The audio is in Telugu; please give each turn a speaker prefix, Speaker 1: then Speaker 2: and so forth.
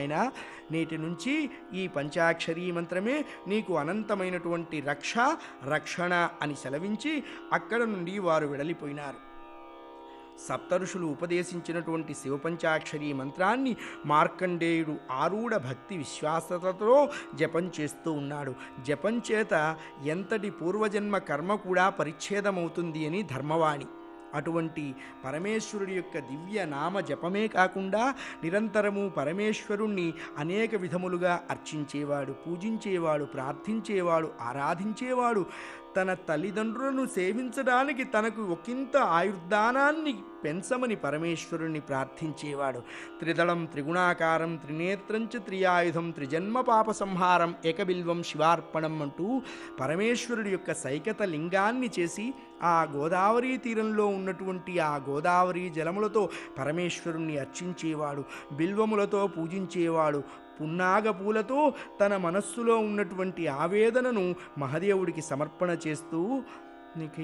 Speaker 1: అయినా నేటి నుంచి ఈ పంచాక్షరీ మంత్రమే నీకు అనంతమైనటువంటి రక్ష రక్షణ అని సెలవించి అక్కడ నుండి వారు వెడలిపోయినారు సప్తఋషులు ఉపదేశించినటువంటి శివపంచాక్షరీ మంత్రాన్ని మార్కండేయుడు ఆరూఢ భక్తి విశ్వాసతతో జపం చేస్తూ ఉన్నాడు జపం చేత ఎంతటి పూర్వజన్మ కర్మ కూడా పరిచ్ఛేదమవుతుంది అని ధర్మవాణి అటువంటి పరమేశ్వరుడి యొక్క దివ్య నామ జపమే కాకుండా నిరంతరము పరమేశ్వరుణ్ణి అనేక విధములుగా అర్చించేవాడు పూజించేవాడు ప్రార్థించేవాడు ఆరాధించేవాడు తన తల్లిదండ్రులను సేవించడానికి తనకు ఒకంత ఆయుర్దానాన్ని పెంచమని పరమేశ్వరుణ్ణి ప్రార్థించేవాడు త్రిదళం త్రిగుణాకారం త్రినేత్రంచ త్రియాయుధం త్రిజన్మ పాప సంహారం ఏకబిల్వం శివార్పణం అంటూ పరమేశ్వరుడి యొక్క సైకత లింగాన్ని చేసి ఆ గోదావరి తీరంలో ఉన్నటువంటి ఆ గోదావరి జలములతో పరమేశ్వరుణ్ణి అర్చించేవాడు బిల్వములతో పూజించేవాడు పున్నాగ పూలతో తన మనస్సులో ఉన్నటువంటి ఆవేదనను మహదేవుడికి సమర్పణ చేస్తూ నీకు